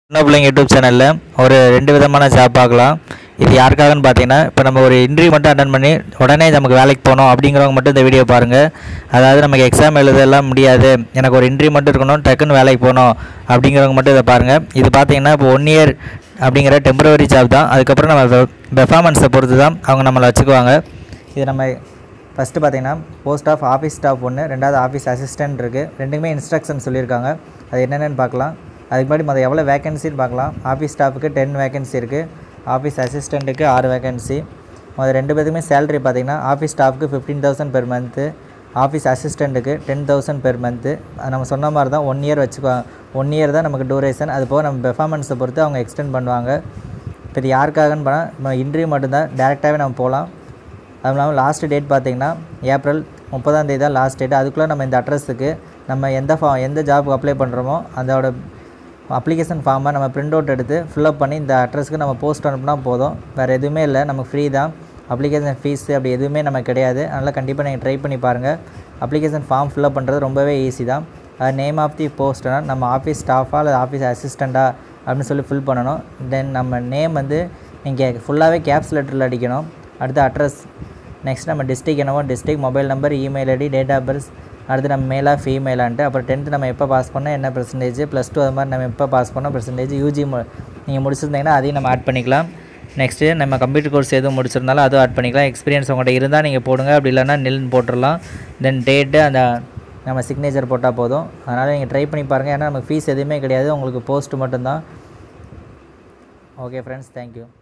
சின்ன பிள்ளைங்க யூடியூப் சேனலில் ஒரு ரெண்டு விதமான ஜாப் பார்க்கலாம் இது யாருக்காகன்னு பார்த்தீங்கன்னா இப்போ நம்ம ஒரு இன்டர்வியூ மட்டும் அட்டன் பண்ணி உடனே நமக்கு வேலைக்கு போகணும் அப்படிங்கிறவங்க மட்டும் இந்த வீடியோ பாருங்கள் அதாவது நமக்கு எக்ஸாம் எழுதலாம் முடியாது எனக்கு ஒரு இன்டர்வியூ மட்டும் இருக்கணும் டக்குன்னு வேலைக்கு போகணும் அப்படிங்கிறவங்க மட்டும் இதை பாருங்கள் இது பார்த்தீங்கன்னா இப்போ ஒன் இயர் அப்படிங்கிற டெம்பரவரி ஜாப் தான் அதுக்கப்புறம் நம்ம பெர்ஃபார்மன்ஸை பொறுத்து தான் அவங்க நம்மளை வச்சுக்குவாங்க இது நம்ம ஃபஸ்ட்டு பார்த்தீங்கன்னா போஸ்ட் ஆஃப் ஆஃபீஸ் ஸ்டாஃப் ஒன்று ரெண்டாவது ஆஃபீஸ் அசிஸ்டன்ட் இருக்குது ரெண்டுக்குமே இன்ஸ்ட்ரக்ஷன் சொல்லியிருக்காங்க அது என்னென்னு பார்க்கலாம் அதுக்கு முன்னாடி மொதல் எவ்வளோ வேகன்சின்னு பார்க்கலாம் ஆஃபீஸ் ஸ்டாஃபுக்கு டென் வேகன்சி இருக்குது ஆஃபீஸ் அசிஸ்டண்ட்டுக்கு ஆறு வேகன்சி முதல் ரெண்டு பேத்துக்குமே சேலரி பார்த்தீங்கன்னா ஆஃபீஸ் ஸ்டாஃப்க்கு fifteen thousand per month office அசிஸ்டண்ட்டுக்கு டென் தௌசண்ட் பெர் மந்த்து நம்ம சொன்ன மாதிரி தான் ஒன் இயர் வச்சுக்குவாங்க ஒன் இயர் தான் நமக்கு டூரேஷன் அது போக நம்ம பெர்ஃபார்மன்ஸை பொறுத்து அவங்க எக்ஸ்டெண்ட் பண்ணுவாங்க இப்போ இது யாருக்காகன்னு பண்ணால் நம்ம இன்டர்வியூ மட்டும்தான் டேரெக்டாகவே நம்ம போகலாம் அதுவும் இல்லாமல் லாஸ்ட் டேட் பார்த்தீங்கன்னா ஏப்ரல் முப்பதாம் தேதி தான் லாஸ்ட் டேட் அதுக்குள்ளே நம்ம இந்த அட்ரஸுக்கு நம்ம எந்த ஃபா எந்த ஜாபுக்கு அப்ளை பண்ணுறோமோ அதோட அப்ளிகேஷன் ஃபார்மை நம்ம பிரிண்ட் அவுட் எடுத்து ஃபில்அப் பண்ணி இந்த அட்ரஸ்க்கு நம்ம போஸ்ட் அனுப்புனா போதும் வேறு எதுவுமே இல்லை நமக்கு ஃப்ரீ தான் அப்ளிகேஷன் ஃபீஸ் அப்படி எதுவுமே நம்ம கிடையாது அதனால் கண்டிப்பாக நீங்கள் ட்ரை பண்ணி பாருங்கள் அப்ளிகேஷன் ஃபார்ம் ஃபில்அப் பண்ணுறது ரொம்பவே ஈஸி தான் அது நேம் ஆஃப் தி போஸ்ட்னா நம்ம ஆஃபீஸ் ஸ்டாஃபா இல்லை ஆஃபீஸ் அசிஸ்டண்ட்டா அப்படின்னு சொல்லி ஃபில் பண்ணணும் தென் நம்ம நேம் வந்து நீங்கள் ஃபுல்லாகவே கேப்ஸ் லெட்டரில் அடிக்கணும் அடுத்து அட்ரஸ் நெக்ஸ்ட் நம்ம டிஸ்ட்ரிக் என்னவோ district mobile number email ID date of birth அடுத்து நம்ம மேலா ஃபீமேலான்ட்டு அப்புறம் டென்த்து நம்ம எப்போ பாஸ் பண்ணோம் என்ன பர்சன்டேஜ் ப்ளஸ் டூ அது மாதிரி நம்ம எப்போ பாஸ் பண்ணோம் பர்சன்டேஜ் யூஜி நீங்கள் முடிச்சிருந்தீங்கன்னா அதையும் நம்ம ஆட் பண்ணிக்கலாம் நெக்ஸ்ட்டு நம்ம கம்ப்யூட்டர் கோர்ஸ் எதுவும் முடிச்சிருந்தாலும் அதுவும் ஆட் பண்ணிக்கலாம் எக்ஸ்பீரியன்ஸ் உங்கள்கிட்ட இருந்தால் நீங்கள் போடுங்க அப்படி இல்லைன்னா நில்னு போட்டுடலாம் தென் டேட்டு அந்த நம்ம சிக்னேச்சர் போட்டால் போதும் அதனால் நீங்கள் ட்ரை பண்ணி பாருங்கள் ஏன்னா நமக்கு ஃபீஸ் எதுவுமே கிடையாது உங்களுக்கு போஸ்ட் மட்டும்தான் ஓகே ஃப்ரெண்ட்ஸ் தேங்க்யூ